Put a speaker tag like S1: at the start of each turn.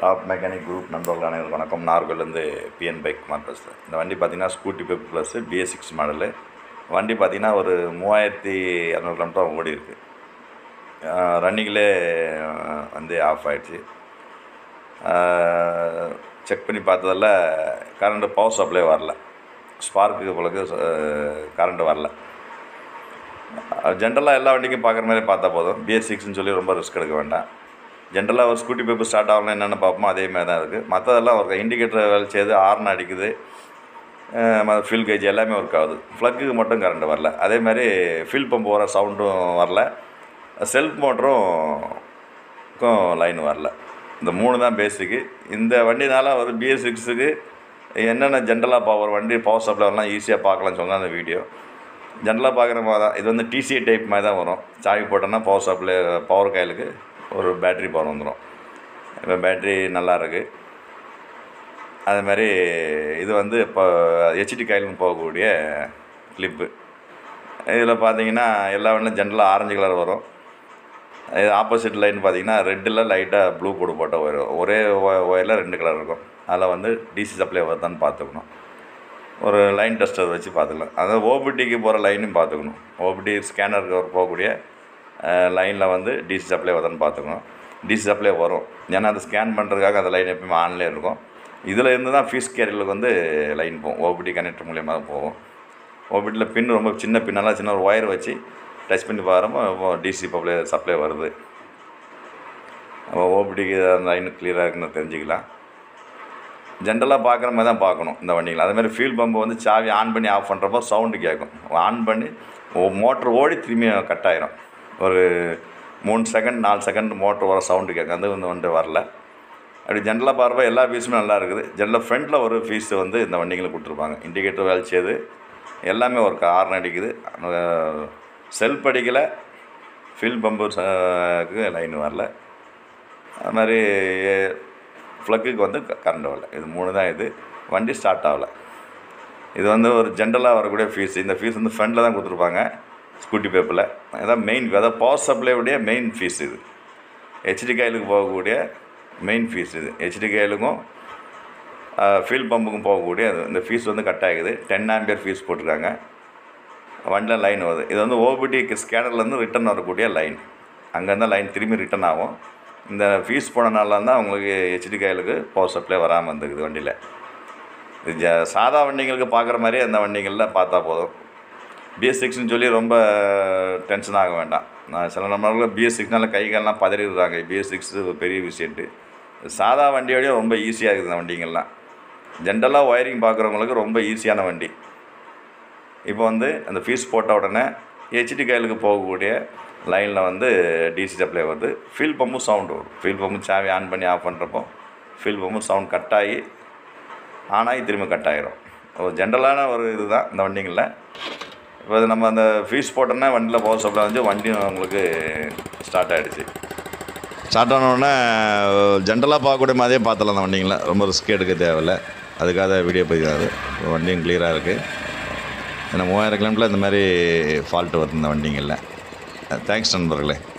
S1: top mechanic group நண்பர்கள் அனைவருக்கும் வணக்கம் நார்கோல்லேருந்து பிஎன் பைக் குமார் பேசுகிறேன் இந்த வண்டி பார்த்தீங்கன்னா Scooty Pep plus BS six model வண்டி பார்த்தீங்கன்னா ஒரு மூவாயிரத்தி இரநூறு கிலோமீட்டர் ஓடி இருக்கு ரன்னிங்கிலே வந்து ஆஃப் ஆயிடுச்சு செக் பண்ணி பார்த்ததில் கரண்ட்டு பவர் சப்ளை வரல ஸ்பார்க்கு உங்களுக்கு கரண்ட்டு வரல ஜென்ரலாக எல்லா வண்டிக்கும் பார்க்குற மாதிரி பார்த்தா போதும் பிஎஸ் சிக்ஸ்னு சொல்லி ரொம்ப ரிஸ்க் எடுக்க வேண்டாம் ஜென்ரலாக ஒரு ஸ்கூட்டி பேப்பர் ஸ்டார்ட் ஆகலாம் என்னென்னு பார்ப்போமோ அதே மாதிரி தான் இருக்குது மற்றதெல்லாம் ஒரு இண்டிகேட்டர் வேலை செய்யுது ஹார்ன் அடிக்குது ஃபில் கேஜ் எல்லாமே ஒர்க் ஆகுது ஃப்ளக்குக்கு மட்டும் கரண்ட் வரல அதே மாதிரி ஃபில் பம்ப் வர சவுண்டும் வரல செல்ஃப் மோட்டரும் லைன் வரல இந்த மூணு தான் பேசிக்கு இந்த வண்டினால் ஒரு பிஎஸ் சிக்ஸுக்கு என்னென்ன ஜென்ரலாக பவர் வண்டி பவர் சப்ளை வரலாம் ஈஸியாக பார்க்கலாம்னு சொன்னால் அந்த வீடியோ ஜென்ரலாக பார்க்குற மாதிரி தான் இது வந்து டிசிஏ டைப் மாதிரி தான் வரும் சாவி போட்டோன்னா பவர் சப்ளை பவர் காயிலுக்கு ஒரு பேட்ரி பவர் வந்துடும் இப்போ பேட்ரி நல்லா இருக்குது அது மாதிரி இது வந்து இப்போ ஹெச்டி காயிலுக்கு போகக்கூடிய கிளிப்பு இதில் பார்த்தீங்கன்னா எல்லா வண்டியும் ஜென்ரலாக ஆரஞ்சு கலர் வரும் இது ஆப்போசிட் லைன் பார்த்தீங்கன்னா ரெட்டில் லைட்டாக ப்ளூ கோடு போட்ட ஒயர் ஒரே ஒயரில் ரெண்டு கலர் இருக்கும் அதில் வந்து டிசி சப்ளை வருதான்னு பார்த்துக்கணும் ஒரு லைன் டெஸ்டர் வச்சு பார்த்துக்கலாம் அதாவது ஓபிடிக்கு போகிற லைனும் பார்த்துக்கணும் ஓபிடி ஸ்கேனருக்கு போகக்கூடிய லைனில் வந்து டிசி சப்ளை வருதான்னு பார்த்துக்கணும் டிசி சப்ளை வரும் ஏன்னா அது ஸ்கேன் பண்ணுறதுக்காக அந்த லைன் எப்பயுமே ஆன்லேயே இருக்கும் இதில் இருந்து தான் ஃபீஸ் கேரியலுக்கு வந்து லைன் போகும் ஓபிடி கனெக்டர் மூலியமாக தான் போகும் ஓபிடியில் பின் ரொம்ப சின்ன பின்னெல்லாம் சின்ன ஒரு ஒயர் வச்சு டச் பண்ணி பாருமோ டிசி சப்ளை சப்ளை வருது ஓபிடிக்கு லைன் கிளியராக இருக்குன்னு தெரிஞ்சுக்கலாம் ஜென்ரலாக பார்க்குற மாதிரி தான் பார்க்கணும் இந்த வண்டிகள் அதே மாதிரி ஃபியூல் பம்பை வந்து சாவி ஆன் பண்ணி ஆஃப் பண்ணுறப்போ சவுண்டு கேட்கும் ஆன் பண்ணி மோட்ரு ஓடி திரும்பி கட் ஆயிரும் ஒரு மூணு செகண்ட் நாலு செகண்ட் மோட்ரு வர சவுண்டு கேட்கும் அது வந்து வந்துட்டு வரல அப்படி ஜென்ரலாக பார்ப்போம் எல்லா ஃபீஸுமே நல்லா இருக்குது ஜென்ரலாக ஃப்ரண்ட்டில் ஒரு ஃபீஸ் வந்து இந்த வண்டிகளுக்கு கொடுத்துருப்பாங்க இண்டிகேட்டர் வேலை செய்யுது எல்லாமே ஒரு ஹார்ன் அடிக்குது செல்ஃப் அடிக்கலை ஃபில் பம்புக்கு லைன் வரல அது மாதிரி ஃப்ளக்குக்கு வந்து கரண்ட் வரல இது மூணு தான் இது வண்டி ஸ்டார்ட் ஆகலை இது வந்து ஒரு ஜென்ரலாக வரக்கூடிய ஃபீஸ் இந்த ஃபீஸ் வந்து ஃப்ரண்டில் தான் கொடுத்துருப்பாங்க ஸ்கூட்டி பேப்பரில் அதான் மெயின் அதாவது பவர் சப்ளைவுடைய மெயின் ஃபீஸ் இது ஹெச்டி காயிலுக்கு போகக்கூடிய மெயின் ஃபீஸ் இது ஹெச்டி காயிலுக்கும் ஃபீல் பம்புக்கும் போகக்கூடிய அது இந்த ஃபீஸ் வந்து கட் ஆகுது டென் ஆம்பியர் ஃபீஸ் போட்டிருக்காங்க வண்டியில் லைன் வருது இது வந்து ஓபிடி ஸ்கேனர்லேருந்து ரிட்டன் வரக்கூடிய லைன் அங்கேருந்து லைன் திரும்பி ரிட்டன் ஆகும் இந்த ஃபீஸ் போனனால தான் உங்களுக்கு ஹெச்டி காயிலுக்கு பவர் சப்ளை வராமல் இருந்துக்குது வண்டியில் இது ஜ சாதா வண்டிங்களுக்கு பார்க்குற மாதிரியே அந்த வண்டிகளில் பார்த்தா போதும் பிஎஸ் சிக்ஸ்னு சொல்லி ரொம்ப டென்ஷன் ஆக வேண்டாம் நான் சில நம்மளுக்கு பிஎஸ் சிக்ஸ்னால கை காலெலாம் பதறிடுறாங்க பிஎஸ் சிக்ஸ் பெரிய விஷயன்ட்டு சாதா வண்டியோடய ரொம்ப ஈஸியாக இருக்குது இந்த வண்டிங்கள்லாம் ஜென்ரலாக ஒயரிங் பார்க்குறவங்களுக்கு ரொம்ப ஈஸியான வண்டி இப்போ வந்து அந்த ஃபீஸ் போட்ட உடனே ஹெச்டி கைலுக்கு போகக்கூடிய லைனில் வந்து டிசி சப்ளை வருது ஃபீல் பம்பும் சவுண்டு வரும் ஃபீல் பம்பு சாவி ஆன் பண்ணி ஆஃப் பண்ணுறப்போ ஃபீல் பம்பும் சவுண்ட் கட் ஆகி ஆன் ஆகி திரும்ப கட் ஆகிரும் ஒரு ஜென்ரலான ஒரு இது தான் இந்த வண்டிங்களில் இப்போ அது நம்ம அந்த ஃபீஸ் போட்டோன்னா வண்டியில் பவர் சப்ளை வந்து வண்டியும் உங்களுக்கு ஸ்டார்ட் ஆகிடுச்சு ஸ்டார்ட் ஆனோடனே ஜென்ரலாக பார்க்கக்கூடிய மாதிரியே பார்த்தலாம் அந்த வண்டிங்களை ரொம்ப ரிஸ்க் எடுக்க தேவையில்லை அதுக்காக வீடியோ பதிவாது வண்டியும் கிளியராக இருக்குது ஏன்னா மூவாயிரம் கிலோமீட்டரில் இந்த மாதிரி ஃபால்ட்டு வருது இந்த வண்டிங்களில் தேங்க்ஸ் நண்பர்களே